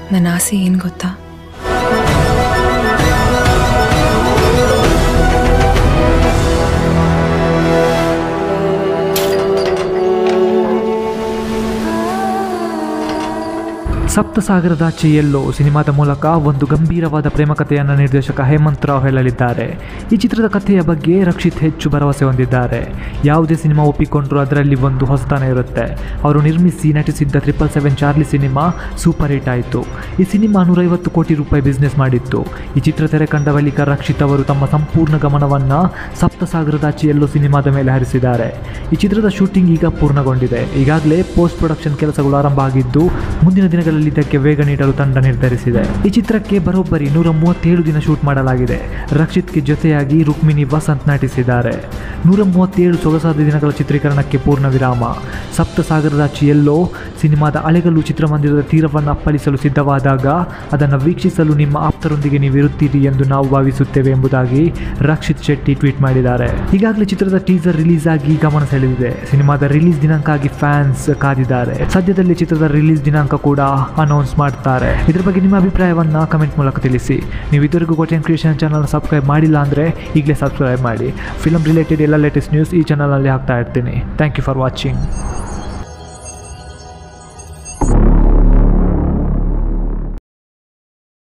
ನನ್ನ ಆಸೆ ಏನು ಗೊತ್ತಾ ಸಪ್ತಸಾಗರದಾಚೆ ಎಲ್ಲೋ ಸಿನಿಮಾದ ಮೂಲಕ ಒಂದು ಗಂಭೀರವಾದ ಪ್ರೇಮ ಕಥೆಯನ್ನು ನಿರ್ದೇಶಕ ಹೇಮಂತ್ ರಾವ್ ಹೇಳಲಿದ್ದಾರೆ ಈ ಚಿತ್ರದ ಕಥೆಯ ಬಗ್ಗೆ ರಕ್ಷಿತ್ ಹೆಚ್ಚು ಭರವಸೆ ಹೊಂದಿದ್ದಾರೆ ಯಾವುದೇ ಸಿನಿಮಾ ಒಪ್ಪಿಕೊಂಡ್ರೂ ಅದರಲ್ಲಿ ಒಂದು ಹೊಸತನ ಇರುತ್ತೆ ಅವರು ನಿರ್ಮಿಸಿ ನಟಿಸಿದ್ದ triple seven Charlie cinema super hit ಆಯಿತು ಈ ಸಿನಿಮಾ ನೂರೈವತ್ತು ಕೋಟಿ ರೂಪಾಯಿ ಬಿಸ್ನೆಸ್ ಮಾಡಿತ್ತು ಈ ಚಿತ್ರ ತೆರೆ ಕಂಡ ಬಳಿಕ ರಕ್ಷಿತ್ ಅವರು ತಮ್ಮ ಸಂಪೂರ್ಣ ಗಮನವನ್ನು ಸಪ್ತಸಾಗರದಾಚೆ ಎಲ್ಲೋ ಸಿನಿಮಾದ ಮೇಲೆ ಹರಿಸಿದ್ದಾರೆ ಈ ಚಿತ್ರದ ಶೂಟಿಂಗ್ ಈಗ ಪೂರ್ಣಗೊಂಡಿದೆ ಈಗಾಗಲೇ ಪೋಸ್ಟ್ ಪ್ರೊಡಕ್ಷನ್ ಕೆಲಸಗಳು ಆರಂಭ ಆಗಿದ್ದು ಮುಂದಿನ ದಿನಗಳಲ್ಲಿ ಇದಕ್ಕೆ ವೇಗ ನೀಡಲು ತಂಡ ನಿರ್ಧರಿಸಿದೆ ಈ ಚಿತ್ರಕ್ಕೆ ಬರೋಬ್ಬರಿ ನೂರ ಮೂವತ್ತೇಳು ದಿನ ಶೂಟ್ ಮಾಡಲಾಗಿದೆ ರಕ್ಷಿತ್ಗೆ ಜೊತೆಯಾಗಿ ರುಕ್ಮಿಣಿ ವಸಂತ್ ನಟಿಸಿದ್ದಾರೆ ನೂರ ಮೂವತ್ತೇಳು ಸೊಗಸಾದ ದಿನಗಳ ಚಿತ್ರೀಕರಣಕ್ಕೆ ಪೂರ್ಣ ವಿರಾಮ ಸಪ್ತಸಾಗರದಾಚಿ ಎಲ್ಲೋ ಸಿನಿಮಾದ ಅಲೆಗಲ್ಲು ಚಿತ್ರಮಂದಿರದ ತೀರವನ್ನು ಅಪ್ಪಳಿಸಲು ಸಿದ್ಧವಾದಾಗ ಅದನ್ನು ವೀಕ್ಷಿಸಲು ನಿಮ್ಮ ಆಪ್ತರೊಂದಿಗೆ ನೀವು ಇರುತ್ತೀರಿ ಎಂದು ನಾವು ಭಾವಿಸುತ್ತೇವೆ ಎಂಬುದಾಗಿ ರಕ್ಷಿತ್ ಶೆಟ್ಟಿ ಟ್ವೀಟ್ ಮಾಡಿದ್ದಾರೆ ಈಗಾಗಲೇ ಚಿತ್ರದ ಟೀಸರ್ ರಿಲೀಸ್ ಆಗಿ ಗಮನ ಸೆಳೆದಿದೆ ಸಿನಿಮಾದ ರಿಲೀಸ್ ದಿನಾಂಕವಾಗಿ ಫ್ಯಾನ್ಸ್ ಕಾದಿದ್ದಾರೆ ಸದ್ಯದಲ್ಲೇ ಚಿತ್ರದ ರಿಲೀಸ್ ದಿನಾಂಕ ಕೂಡ ಅನೌನ್ಸ್ ಮಾಡ್ತಾರೆ ಇದ್ರ ಬಗ್ಗೆ ನಿಮ್ಮ ಅಭಿಪ್ರಾಯವನ್ನ ಕಮೆಂಟ್ ಮೂಲಕ ತಿಳಿಸಿ ನೀವು ಇದುವರೆಗೂ ಕೋಟೆನ್ ಕ್ರಿಯೇಷನ್ ಚಾನಲ್ ಸಬ್ಸ್ಕ್ರೈಬ್ ಮಾಡಿಲ್ಲ ಅಂದರೆ ಈಗಲೇ ಸಬ್ಸ್ಕ್ರೈಬ್ ಮಾಡಿ ಫಿಲಮ್ ರಿಲೇಟೆಡ್ ಎಲ್ಲ ಲೇಟೆಸ್ಟ್ ನ್ಯೂಸ್ ಈ ಚಾನಲಲ್ಲಿ ಹಾಕ್ತಾ ಇರ್ತೀನಿ ಥ್ಯಾಂಕ್ ಯು ಫಾರ್ ವಾಚಿಂಗ್